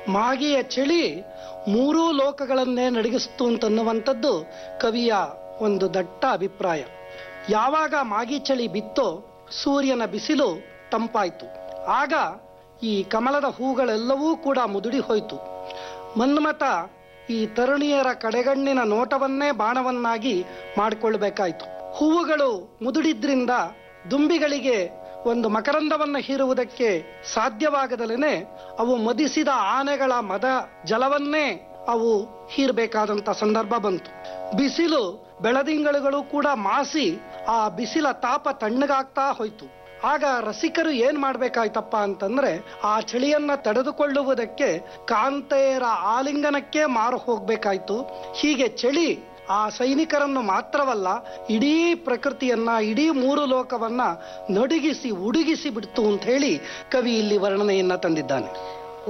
ಮಾಗಿಯ ಚಳಿ ಮೂರೂ ಲೋಕಗಳನ್ನೇ ನಡಗಿಸ್ತು ಅಂತನ್ನುವಂಥದ್ದು ಕವಿಯ ಒಂದು ದಟ್ಟ ಅಭಿಪ್ರಾಯ ಯಾವಾಗ ಮಾಗಿ ಚಳಿ ಬಿತ್ತೋ ಸೂರ್ಯನ ಬಿಸಿಲು ತಂಪಾಯಿತು ಆಗ ಈ ಕಮಲದ ಹೂಗಳೆಲ್ಲವೂ ಕೂಡ ಮುದುಡಿ ಹೋಯಿತು ಮನ್ಮಥ ಈ ತರುಣಿಯರ ಕಡೆಗಣ್ಣಿನ ನೋಟವನ್ನೇ ಬಾಣವನ್ನಾಗಿ ಮಾಡಿಕೊಳ್ಬೇಕಾಯ್ತು ಹೂವುಗಳು ಮುದುಡಿದ್ರಿಂದ ದುಂಬಿಗಳಿಗೆ ಒಂದು ಮಕರಂದವನ್ನು ಹೀರುವುದಕ್ಕೆ ಸಾಧ್ಯವಾಗದಲೇನೆ ಅವು ಮದಿಸಿದ ಆನೆಗಳ ಮದ ಜಲವನ್ನೇ ಅವು ಹೀರಬೇಕಾದಂತ ಸಂದರ್ಭ ಬಂತು ಬಿಸಿಲು ಬೆಳದಿಂಗಳುಗಳು ಕೂಡ ಮಾಸಿ ಆ ಬಿಸಿಲ ತಾಪ ತಣ್ಣಗಾಗ್ತಾ ಹೋಯ್ತು ಆಗ ರಸಿಕರು ಏನ್ ಮಾಡ್ಬೇಕಾಯ್ತಪ್ಪ ಅಂತಂದ್ರೆ ಆ ಚಳಿಯನ್ನ ತಡೆದುಕೊಳ್ಳುವುದಕ್ಕೆ ಕಾಂತೆಯರ ಆಲಿಂಗನಕ್ಕೆ ಮಾರು ಹೋಗ್ಬೇಕಾಯ್ತು ಹೀಗೆ ಚಳಿ ಆ ಸೈನಿಕರನ್ನು ಮಾತ್ರವಲ್ಲ ಇಡೀ ಪ್ರಕೃತಿಯನ್ನ ಇಡೀ ಮೂರು ಲೋಕವನ್ನ ನಡುಗಿಸಿ ಉಡುಗಿಸಿ ಬಿಡ್ತು ಅಂತ ಹೇಳಿ ಕವಿ ಇಲ್ಲಿ ವರ್ಣನೆಯನ್ನ ತಂದಿದ್ದಾನೆ